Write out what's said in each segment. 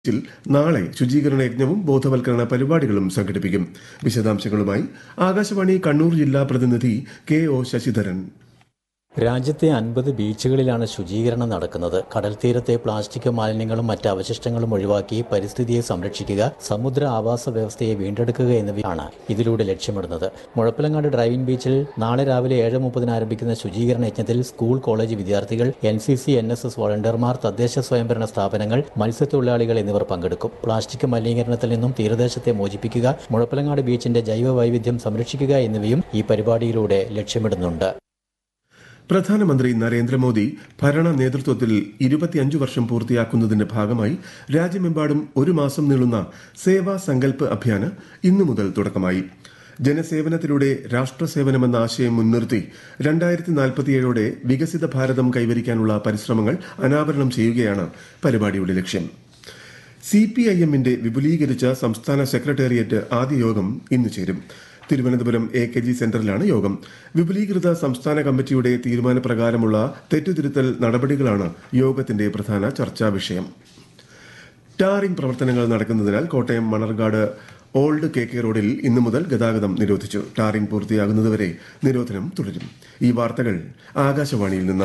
ിൽ നാളെ ശുചീകരണ യജ്ഞവും ബോധവൽക്കരണ പരിപാടികളും സംഘടിപ്പിക്കും വിശദാംശങ്ങളുമായി ആകാശവാണി കണ്ണൂർ ജില്ലാ പ്രതിനിധി കെ ഒ ശശിധരൻ രാജ്യത്തെ അൻപത് ബീച്ചുകളിലാണ് ശുചീകരണം നടക്കുന്നത് കടൽ തീരത്തെ പ്ലാസ്റ്റിക് മാലിന്യങ്ങളും മറ്റ് അവശിഷ്ടങ്ങളും ഒഴിവാക്കി പരിസ്ഥിതിയെ സംരക്ഷിക്കുക സമുദ്ര ആവാസ വ്യവസ്ഥയെ വീണ്ടെടുക്കുക എന്നിവയാണ് ഇതിലൂടെ ലക്ഷ്യമിടുന്നത് മുഴപ്പിലങ്ങാട് ഡ്രൈവിംഗ് ബീച്ചിൽ നാളെ രാവിലെ ഏഴ് മുപ്പതിന് ആരംഭിക്കുന്ന ശുചീകരണ യജ്ഞത്തിൽ സ്കൂൾ കോളേജ് വിദ്യാർത്ഥികൾ N C C N S S വോളണ്ടിയർമാർ തദ്ദേശ സ്വയംഭരണ സ്ഥാപനങ്ങൾ മത്സ്യത്തൊഴിലാളികൾ എന്നിവർ പങ്കെടുക്കും പ്ലാസ്റ്റിക് മലിനീകരണത്തിൽ നിന്നും തീരദേശത്തെ മോചിപ്പിക്കുക മുഴപ്പിലങ്ങാട് ബീച്ചിന്റെ ജൈവ വൈവിധ്യം സംരക്ഷിക്കുക എന്നിവയും ഈ പരിപാടിയിലൂടെ ലക്ഷ്യമിടുന്നുണ്ട് പ്രധാനമന്ത്രി നരേന്ദ്രമോദി ഭരണ നേതൃത്വത്തിൽ ഇരുപത്തിയഞ്ചു വർഷം പൂർത്തിയാക്കുന്നതിന്റെ ഭാഗമായി രാജ്യമെമ്പാടും ഒരു മാസം നീളുന്ന സേവാ സങ്കല്പ് അഭിയാന് ഇന്നു മുതൽ തുടക്കമായി ജനസേവനത്തിലൂടെ രാഷ്ട്രസേവനമെന്ന ആശയം മുൻനിർത്തി രണ്ടായിരത്തി നാൽപ്പത്തിയേഴോടെ വികസിത ഭാരതം കൈവരിക്കാനുള്ള പരിശ്രമങ്ങൾ അനാവരണം ചെയ്യുകയാണ് പരിപാടിയുടെ ലക്ഷ്യം സി പി ഐ എമ്മിന്റെ വിപുലീകരിച്ച സംസ്ഥാന സെക്രട്ടേറിയറ്റ് ആദ്യ യോഗം ഇന്ന് ചേരും തിരുവനന്തപുരം എ കെ ജി സെന്ററിലാണ് യോഗം വിപുലീകൃത സംസ്ഥാന കമ്മിറ്റിയുടെ തീരുമാനപ്രകാരമുള്ള തെറ്റുതിരുത്തൽ നടപടികളാണ് യോഗത്തിന്റെ പ്രധാന ചർച്ചാ വിഷയം ടാറിംഗ് പ്രവർത്തനങ്ങൾ നടക്കുന്നതിനാൽ Kottayam Manarcad old K K റോഡിൽ ഇന്നു മുതൽ ഗതാഗതം നിരോധിച്ചു ടാറിംഗ് പൂർത്തിയാകുന്നതുവരെ നിരോധനം തുടരും ഈ വാർത്തകൾ ആകാശവാണിയിൽ നിന്ന്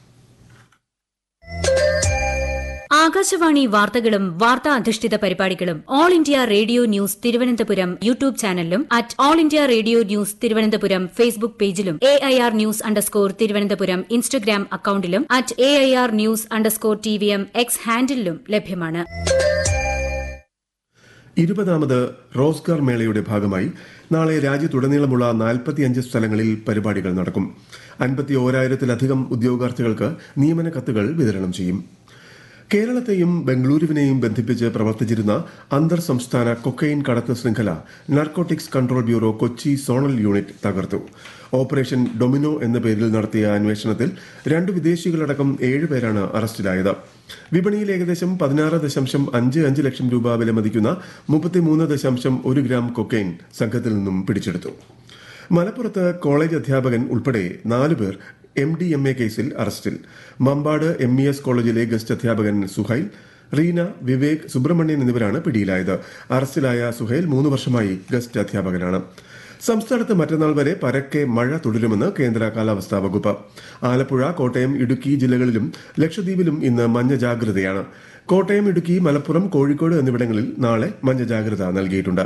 ആകാശവാണി വാർത്തകളും വാർത്താ അധിഷ്ഠിത പരിപാടികളും All India Radio News Thiruvananthapuram YouTube ചാനലിലും at All India Radio News Thiruvananthapuram Facebook പേജിലും A I R news underscore Thiruvananthapuram Instagram അക്കൌണ്ടിലും at A I R news underscore T V M X ഹാൻഡിലും ലഭ്യമാണ് ഇരുപതാമത് റോസ്ഗാർ മേളയുടെ ഭാഗമായി നാളെ രാജ്യത്തുടനീളമുള്ള നാൽപ്പത്തിയഞ്ച് സ്ഥലങ്ങളിൽ പരിപാടികൾ നടക്കും അൻപത്തി ഓരായിരത്തിലധികം ഉദ്യോഗാർത്ഥികൾക്ക് നിയമന കത്തുകൾ വിതരണം ചെയ്യും കേരളത്തെയും ബംഗളൂരുവിനെയും ബന്ധിപ്പിച്ച് പ്രവർത്തിച്ചിരുന്ന അന്തർ സംസ്ഥാന കൊക്കൈൻ കടത്ത് ശൃംഖല Narcotics Control Bureau Kochi zonal unit തകർത്തു ഓപ്പറേഷൻ ഡൊമിനോ എന്ന പേരിൽ നടത്തിയ അന്വേഷണത്തിൽ രണ്ട് വിദേശികളടക്കം ഏഴുപേരാണ് അറസ്റ്റിലായത് വിപണിയിൽ ഏകദേശം പതിനാറ് ദശാംശം അഞ്ച് അഞ്ച് ലക്ഷം രൂപ വിലമതിക്കുന്ന മുപ്പത്തിമൂന്ന് ദശാംശം ഒരു ഗ്രാം കൊക്കൈൻ സംഘത്തിൽ നിന്നും പിടിച്ചെടുത്തു മലപ്പുറത്ത് കോളേജ് അധ്യാപകൻ ഉൾപ്പെടെ നാലുപേർ എം ഡി എം എ കേസിൽ അറസ്റ്റിൽ മമ്പാട് എം ഇ എസ് കോളേജിലെ ഗസ്റ്റ് അധ്യാപകൻ സുഹൈൽ റീന വിവേക് സുബ്രഹ്മണ്യൻ എന്നിവരാണ് പിടിയിലായത് അറസ്റ്റിലായ സുഹൈൽ മൂന്ന് വർഷമായി ഗസ്റ്റ് അധ്യാപകനാണ് സംസ്ഥാനത്ത് മറ്റന്നാൾ വരെ പരക്കെ മഴ തുടരുമെന്ന് കേന്ദ്ര കാലാവസ്ഥാ വകുപ്പ് ആലപ്പുഴ കോട്ടയം ഇടുക്കി ജില്ലകളിലും ലക്ഷദ്വീപിലും ഇന്ന് മഞ്ഞ ജാഗ്രതയാണ് കോട്ടയം ഇടുക്കി മലപ്പുറം കോഴിക്കോട് എന്നിവിടങ്ങളിൽ നാളെ മഞ്ഞ ജാഗ്രത നൽകിയിട്ടുണ്ട്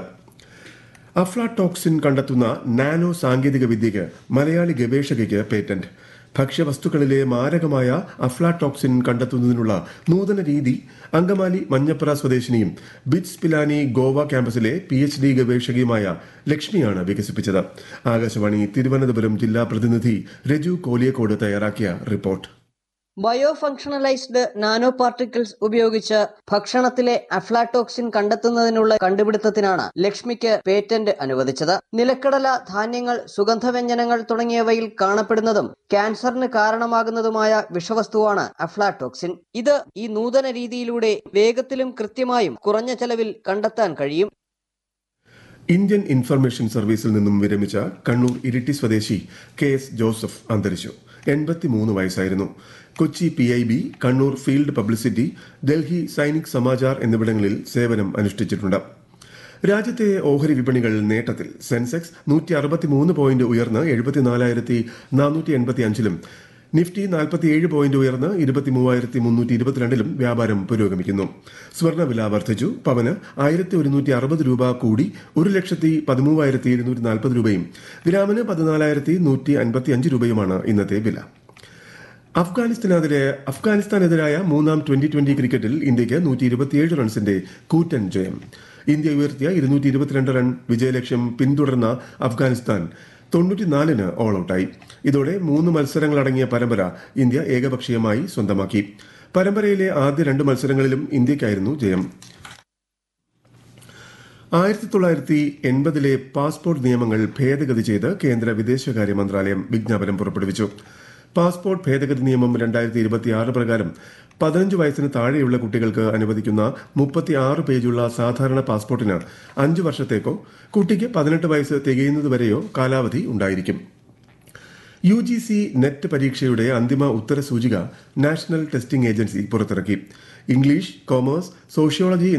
അഫ്ലാടോക്സിൻ കണ്ടെത്തുന്ന നാനോ സാങ്കേതിക വിദ്യയ്ക്ക് മലയാളി ഗവേഷകയ്ക്ക് പേറ്റന്റ് ഭക്ഷ്യവസ്തുക്കളിലെ മാരകമായ അഫ്ലാടോക്സിൻ കണ്ടെത്തുന്നതിനുള്ള നൂതന രീതി അങ്കമാലി മഞ്ഞപ്പുറ സ്വദേശിനിയും ബിറ്റ്സ് പിലാനി ഗോവ ക്യാമ്പസിലെ പി എച്ച് ഡി ഗവേഷകയുമായ ലക്ഷ്മിയാണ് വികസിപ്പിച്ചത് ആകാശവാണി തിരുവനന്തപുരം ജില്ലാ പ്രതിനിധി രജു കോലിയക്കോട് തയ്യാറാക്കിയ report bio functionalised nano particles ഉപയോഗിച്ച് ഭക്ഷണത്തിലെ അഫ്ലാടോക്സിൻ കണ്ടെത്തുന്നതിനുള്ള കണ്ടുപിടുത്തത്തിനാണ് ലക്ഷ്മിക്ക് പേറ്റന്റ് അനുവദിച്ചത് നിലക്കടല ധാന്യങ്ങൾ സുഗന്ധവ്യഞ്ജനങ്ങൾ തുടങ്ങിയവയിൽ കാണപ്പെടുന്നതും ക്യാൻസറിന് കാരണമാകുന്നതുമായ വിഷവസ്തുവാണ് അഫ്ലാടോക്സിൻ ഇത് ഈ നൂതന രീതിയിലൂടെ വേഗത്തിലും കൃത്യമായും കുറഞ്ഞ ചെലവിൽ കണ്ടെത്താൻ കഴിയും ഇന്ത്യൻ ഇൻഫർമേഷൻ സർവീസിൽ നിന്നും വിരമിച്ച കണ്ണൂർ ഇരിട്ടി സ്വദേശി കെ എസ് ജോസഫ് അന്തരിച്ചു എൺപത്തിമൂന്ന് വയസ്സായിരുന്നു Kochi P I B Kannur field publicity Delhi Sainik Samachar എന്നിവിടങ്ങളിൽ സേവനം അനുഷ്ഠിച്ചിട്ടുണ്ട് രാജ്യത്തെ ഓഹരി വിപണികൾ നേട്ടത്തിൽ സെൻസെക്സ് നൂറ്റി അറുപത്തിമൂന്ന് പോയിന്റ് ഉയർന്ന് എഴുപത്തിനാലായിരത്തി നാനൂറ്റി എൺപത്തി അഞ്ചിലും നിഫ്റ്റി നാൽപ്പത്തിയേഴ് പോയിന്റ് ഉയർന്ന് ഇരുപത്തിമൂവായിരത്തി മുന്നൂറ്റി ഇരുപത്തിരണ്ടിലും വ്യാപാരം പുരോഗമിക്കുന്നു സ്വർണ്ണവില വർദ്ധിച്ചു പവന് ആയിരത്തി ഒരുന്നൂറ്റി അറുപത് രൂപ കൂടി ഒരു ലക്ഷത്തി പതിമൂവായിരത്തി എഴുന്നൂറ്റി നാൽപ്പത് രൂപയും ഗ്രാമിന് പതിനാലായിരത്തി നൂറ്റി അൻപത്തി അഞ്ച് രൂപയുമാണ് ഇന്നത്തെ വില അഫ്ഗാനിസ്ഥാനെതിരെ അഫ്ഗാനിസ്ഥാനെതിരായ മൂന്നാം ട്വന്റി ട്വന്റി ക്രിക്കറ്റിൽ ഇന്ത്യയ്ക്ക് നൂറ്റി ഇരുപത്തിയേഴ് റൺസിന്റെ കൂറ്റൻ ജയം ഇന്ത്യ ഉയർത്തിയ ഇരുന്നൂറ്റി ഇരുപത്തിരണ്ട് റൺ വിജയലക്ഷ്യം പിന്തുടർന്ന അഫ്ഗാനിസ്ഥാൻ തൊണ്ണൂറ്റിനാലിന് ഓൾ ഔട്ടായി ഇതോടെ മൂന്ന് മത്സരങ്ങളടങ്ങിയ പരമ്പര ഇന്ത്യ ഏകപക്ഷീയമായി സ്വന്തമാക്കി പരമ്പരയിലെ ആദ്യ രണ്ട് മത്സരങ്ങളിലും ഇന്ത്യയ്ക്കായിരുന്നു ജയം ആയിരത്തി തൊള്ളായിരത്തി എൺപതിലെ പാസ്പോർട്ട് നിയമങ്ങൾ ഭേദഗതി ചെയ്ത് കേന്ദ്ര വിദേശകാര്യ മന്ത്രാലയം വിജ്ഞാപനം പുറപ്പെടുവിച്ചു പാസ്പോർട്ട് ഭേദഗതി നിയമം രണ്ടായിരത്തി ഇരുപത്തിയാറ് പ്രകാരം പതിനഞ്ച് വയസ്സിന് താഴെയുള്ള കുട്ടികൾക്ക് അനുവദിക്കുന്ന മുപ്പത്തിയാറ് പേജുള്ള സാധാരണ പാസ്പോർട്ടിന് അഞ്ച് വർഷത്തേക്കോ കുട്ടിക്ക് പതിനെട്ട് വയസ്സ് തികയുന്നതുവരെയോ കാലാവധി ഉണ്ടായിരിക്കും യു ജി സി നെറ്റ് പരീക്ഷയുടെ അന്തിമ ഉത്തരസൂചിക നാഷണൽ ടെസ്റ്റിംഗ് ഏജൻസി പുറത്തിറക്കി ഇംഗ്ലീഷ് കോമേഴ്സ് സോഷ്യോളജി